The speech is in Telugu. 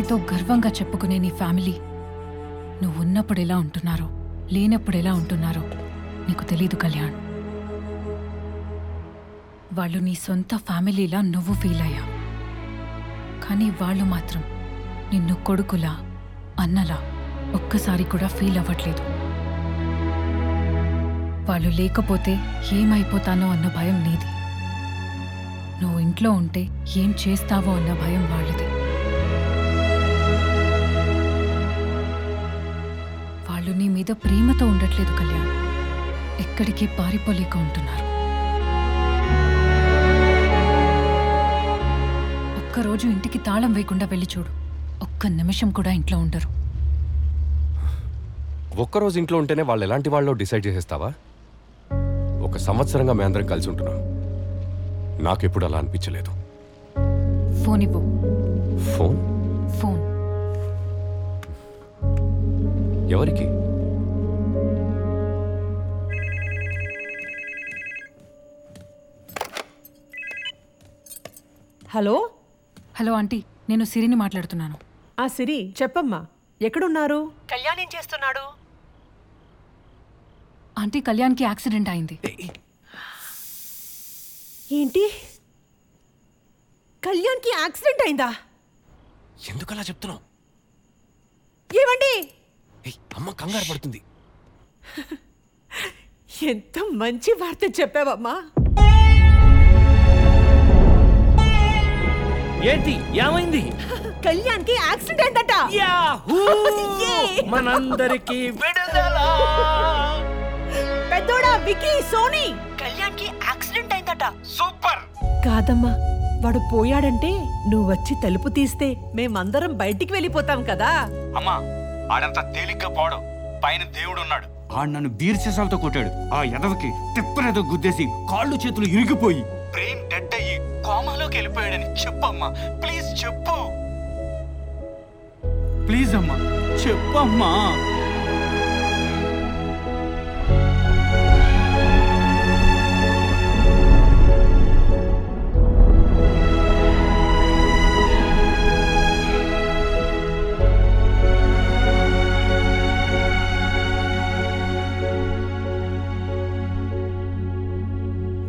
నీతో గర్వంగా చెప్పుకునే నీ ఫ్యామిలీ నువ్వు ఉన్నప్పుడు ఎలా ఉంటున్నారో లేనప్పుడు ఎలా ఉంటున్నారో నీకు తెలీదు కళ్యాణ్ వాళ్ళు నీ సొంత ఫ్యామిలీలా నువ్వు ఫీల్ అయ్యా కానీ వాళ్ళు మాత్రం నిన్ను కొడుకులా అన్నలా ఒక్కసారి కూడా ఫీల్ అవ్వట్లేదు వాళ్ళు లేకపోతే ఏమైపోతానో అన్న భయం నీది నువ్వు ఇంట్లో ఉంటే ఏం చేస్తావో అన్న భయం వాళ్ళది వాళ్ళు నీ మీద ప్రేమతో ఉండట్లేదు కళ్యాణ్ ఎక్కడికి పారిపోలేక ఉంటున్నారు ఒక్కరోజు ఇంటికి తాళం వేయకుండా వెళ్ళి చూడు ఒక్క నిమిషం కూడా ఇంట్లో ఉండరు ఒక్కరోజు ఇంట్లో ఉంటేనే వాళ్ళు ఎలాంటి వాళ్ళో డిసైడ్ చేసేస్తావా ఒక సంవత్సరంగా మేమందరం కలిసి ఉంటున్నాం నాకెప్పుడు అలా అనిపించలేదు ఫోన్ ఇవ్వు ఫోన్ ఫోన్ ఎవరికి హలో హలో ఆంటీ నేను సిరిని మాట్లాడుతున్నాను ఆ సిరి చెప్పమ్మా ఎక్కడున్నారు కళ్యాణ్ ఏం చేస్తున్నాడు ఆంటీ కళ్యాణ్కి యాక్సిడెంట్ అయింది ఏంటి కళ్యాణ్కి యాక్సిడెంట్ అయిందా ఎందుకు అలా చెప్తున్నావు ఏమండి ఏయ్, అమ్మ కంగారు పడుతుంది ఎంత మంచి వార్త చెప్పావమ్మా ఏంటి ఏమైంది కళ్యాణ్కి యాక్సిడెంట్ అయిందట యాహూ! యే! మనందరికీ విడుదల పెద్దోడా వికీ సోనీ కళ్యాణ్కి యాక్సిడెంట్ అయిందట సూపర్ కాదమ్మా వాడు పోయాడంటే నువ్వు వచ్చి తలుపు తీస్తే మేమందరం బయటికి వెళ్ళిపోతాం కదా అమ్మా ఆడంత తేలిగ్గా పోవడం పైన దేవుడు ఉన్నాడు ఆడు నన్ను బీర్సెసాలతో కొట్టాడు ఆ ఎదవకి తిప్పలేదో గుద్దేసి కాళ్ళు చేతులు ఇరిగిపోయి బ్రెయిన్ డెడ్ అయ్యి కోమాలోకి వెళ్ళిపోయాడని చెప్పమ్మా ప్లీజ్ చెప్పు ప్లీజ్ అమ్మా చెప్పమ్మా